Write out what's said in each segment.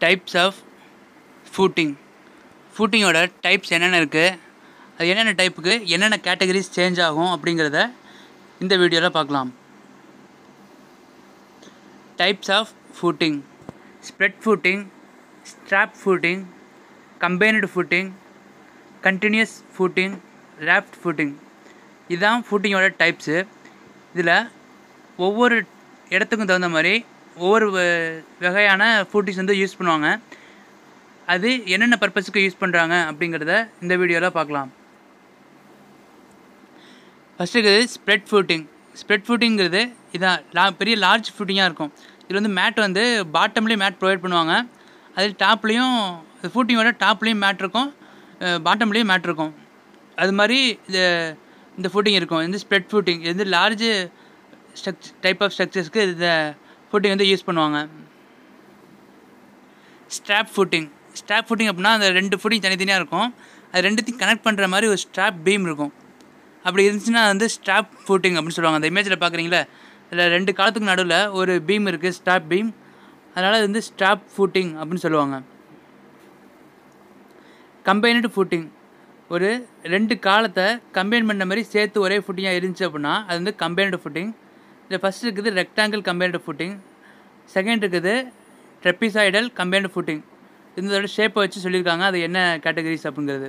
types of footing ஃபூட்டிங்கோட types என்னென்ன இருக்குது அது என்னென்ன டைப்புக்கு என்னென்ன கேட்டகரிஸ் சேஞ்ச் ஆகும் அப்படிங்கிறத இந்த வீடியோவில் பார்க்கலாம் types of footing spread footing strap footing combined footing continuous footing raft footing இதுதான் ஃபூட்டிங்கோட டைப்ஸு இதில் ஒவ்வொரு இடத்துக்கும் தகுந்த மாதிரி ஒவ்வொரு வ- வகையான ஃபூட்டிங்ஸ் வந்து யூஸ் பண்ணுவாங்க அது என்னென்ன பர்பஸுக்கு யூஸ் பண்ணுறாங்க அப்படிங்கிறத இந்த வீடியோவில் பார்க்கலாம் ஃபஸ்ட்டு இருக்குது ஸ்ப்ரெட் ஃபூட்டிங் ஸ்ப்ரெட் ஃபூட்டிங்கிறது இதான் லா பெரிய லார்ஜ் ஃபூட்டிங்காக இருக்கும் இதில் வந்து மேட் வந்து பாட்டம்லேயும் மேட் ப்ரொவைட் பண்ணுவாங்க அது டாப்லேயும் ஃபூட்டிங்கோட டாப்லேயும் மேட் இருக்கும் பாட்டம்லேயும் மேட் இருக்கும் அது மாதிரி இது இந்த ஃபூட்டிங் இருக்கும் இந்த ஸ்ப்ரெட் ஃபூட்டிங் இது வந்து லார்ஜ் ஸ்ட்ரக்ச் டைப் ஆஃப் ஸ்ட்ரக்சர்ஸ்க்கு இந்த ஃபூட்டிங் வந்து யூஸ் பண்ணுவாங்க ஸ்ட்ராப் ஃபுட்டிங் ஸ்ட்ராப் ஃபுட்டிங் அப்படின்னா அந்த ரெண்டு ஃபுட்டிங் தனித்தனியாக இருக்கும் அது ரெண்டுத்தையும் கனெக்ட் பண்ணுற மாதிரி ஒரு ஸ்ட்ராப் பீம் இருக்கும் அப்படி இருந்துச்சுன்னா அது வந்து ஸ்ட்ராப் ஃபுட்டிங் அப்படின்னு சொல்லுவாங்க அந்த இமேஜில் பார்க்குறீங்களா இதில் ரெண்டு காலத்துக்கு நடுவில் ஒரு பீம் இருக்குது ஸ்ட்ராப் பீம் அதனால் அது வந்து ஸ்ட்ராப் ஃபுட்டிங் அப்படின்னு சொல்லுவாங்க கம்பைனடு ஃபுட்டிங் ஒரு ரெண்டு காலத்தை கம்பைன் பண்ண மாதிரி சேர்த்து ஒரே ஃபுட்டிங்காக இருந்துச்சு அப்படின்னா அது வந்து கம்பைனடு ஃபுட்டிங் இதில் ஃபஸ்ட் இருக்குது ரெக்டாங்கிள் கம்பைனடு ஃபுட்டிங் செகண்ட் இருக்குது ட்ரெப்பிசாய்டல் கம்பைன்டு ஃபுட்டிங் இதோட ஷேப்பை வச்சு சொல்லியிருக்காங்க அது என்ன கேட்டகரிஸ் அப்படிங்கிறது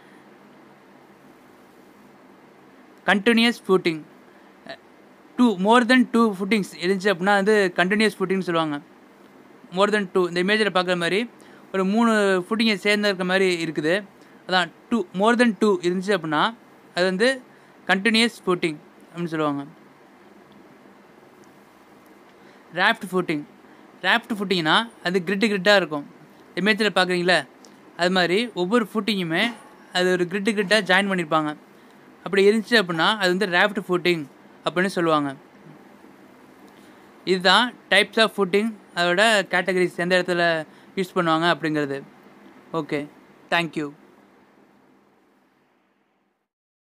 continuous footing two more then two footings இருந்துச்சு அப்படின்னா வந்து கண்டினியூஸ் ஃபுட்டிங்னு சொல்லுவாங்க மோர் தென் டூ இந்த இமேஜில் பார்க்குற மாதிரி ஒரு மூணு ஃபுட்டிங்கை சேர்ந்து இருக்க மாதிரி இருக்குது அதான் டூ மோர் தென் டூ இருந்துச்சு அப்படின்னா அது வந்து கண்டினியூஸ் ஃபுட்டிங் அப்படின்னு சொல்லுவாங்க ராஃப்ட் ஃபுட்டிங் ராஃப்ட் ஃபுட்டிங்னா அது கிரிட்டு கிரிட்டாக இருக்கும் இமேஜில் பார்க்குறீங்களா அது மாதிரி ஒவ்வொரு ஃபுட்டிங்குமே அது ஒரு கிரிட்டு கிரிட்டாக ஜாயின் பண்ணியிருப்பாங்க அப்படி இருந்துச்சு அப்படின்னா அது வந்து ராஃப்ட் ஃபுட்டிங் அப்படின்னு சொல்லுவாங்க இதுதான் டைப்ஸ் ஆஃப் ஃபுட்டிங் அதோட கேட்டகரிஸ் எந்த இடத்துல யூஸ் பண்ணுவாங்க அப்படிங்கிறது ஓகே தேங்க்யூ